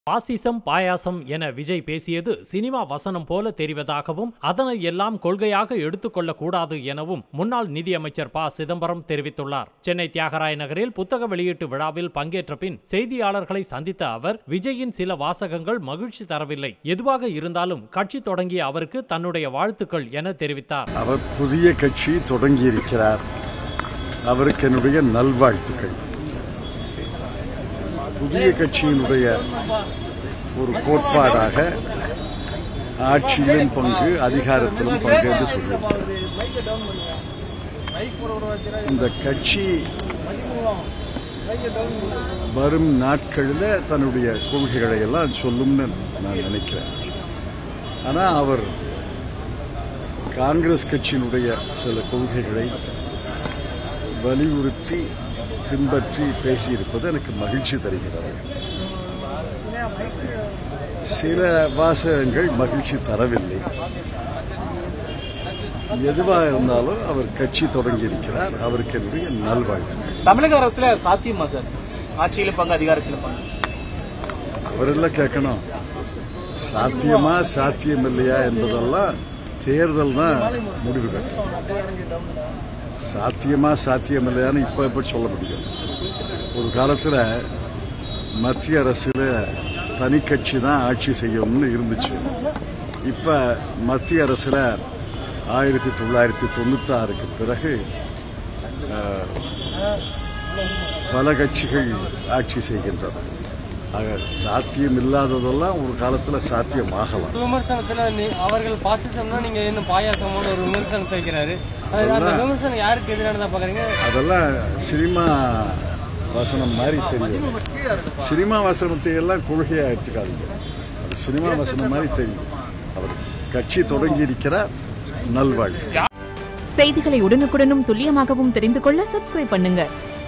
பாசிசம் பாயாசம் என விஜய் பேசியது சினிமா வசனம் போல தெரிவதாகவும் அதனை எல்லாம் கொள்கையாக எடுத்துக்கொள்ளக் கூடாது எனவும் முன்னாள் நிதியமைச்சர் ப சிதம்பரம் தெரிவித்துள்ளார் சென்னை தியாகராய நகரில் புத்தக வெளியீட்டு விழாவில் பங்கேற்ற பின் செய்தியாளர்களை சந்தித்த அவர் விஜயின் சில வாசகங்கள் மகிழ்ச்சி தரவில்லை எதுவாக இருந்தாலும் கட்சி தொடங்கிய அவருக்கு தன்னுடைய வாழ்த்துக்கள் என தெரிவித்தார் அவர் புதிய கட்சி தொடங்கியிருக்கிறார் அவருக்கு என்னுடைய நல்வாழ்த்துக்கள் புதிய கட்சியினுடைய ஒரு கோட்பாடாக ஆட்சியிலும் பங்கு அதிகாரத்திலும் பங்கு என்று சொல்லியிருக்கிறார் இந்த கட்சி வரும் நாட்களில் தன்னுடைய கொள்கைகளை எல்லாம் சொல்லும்னு நான் நினைக்கிறேன் ஆனால் அவர் காங்கிரஸ் கட்சியினுடைய சில கொள்கைகளை வலியுறுத்தி பின்பற்றி பேசியிருப்பது எனக்கு மகிழ்ச்சி தருகிறது சில வாசகங்கள் மகிழ்ச்சி தரவில்லை எதுவாக இருந்தாலும் அவர் கட்சி தொடங்கி இருக்கிறார் அவருக்கு என்னுடைய நல்வாழ்த்துக்கள் தமிழக அரசுல சாத்தியமா சார் ஆட்சியில பங்கு அதிகாரத்துல பங்கு அவரெல்லாம் கேட்கணும் சாத்தியமா சாத்தியம் இல்லையா என்பதெல்லாம் தேர்தல் தான் முடிவு கட்டும் சாத்தியமா சாத்தியம் இல்லையான்னு இப்ப எப்படி சொல்ல முடியும் ஒரு காலத்துல மத்திய அரசுல தனி கட்சி தான் ஆட்சி செய்யணும்னு இருந்துச்சு இப்ப மத்திய அரசுல ஆயிரத்தி தொள்ளாயிரத்தி தொண்ணூத்தி ஆறுக்கு பிறகு அஹ், பல கட்சிகள் ஆட்சி செய்கின்றன ஆக சாத்தியம் இல்லாததெல்லாம் ஒரு காலத்துல சாத்தியமாகலாம் விமர்சனத்துல நீ- அவர்கள் பாசிசம்னா நீங்க இன்னும் பாயாசமான ஒரு விமர்சனத்தை வைக்கிறாரு அது- அந்த விமர்சனம் யாருக்கு எதிரானதா பாக்குறீங்க அதெல்லாம் சினிமா வசனம் மாதிரி தெரியும் சினிமா வசனத்தை எல்லாம் கொள்கையா எடுத்துக்காதீங்க அது சினிமா வசனம் மாதிரி தெரியும் அவர் கட்சி தொடங்கி இருக்கிறார் நல்வாழ்த்து செய்திகளை உடனுக்குடனும் துல்லியமாகவும் தெரிந்து கொள்ள சப்ஸ்கிரைப் பண்ணுங்க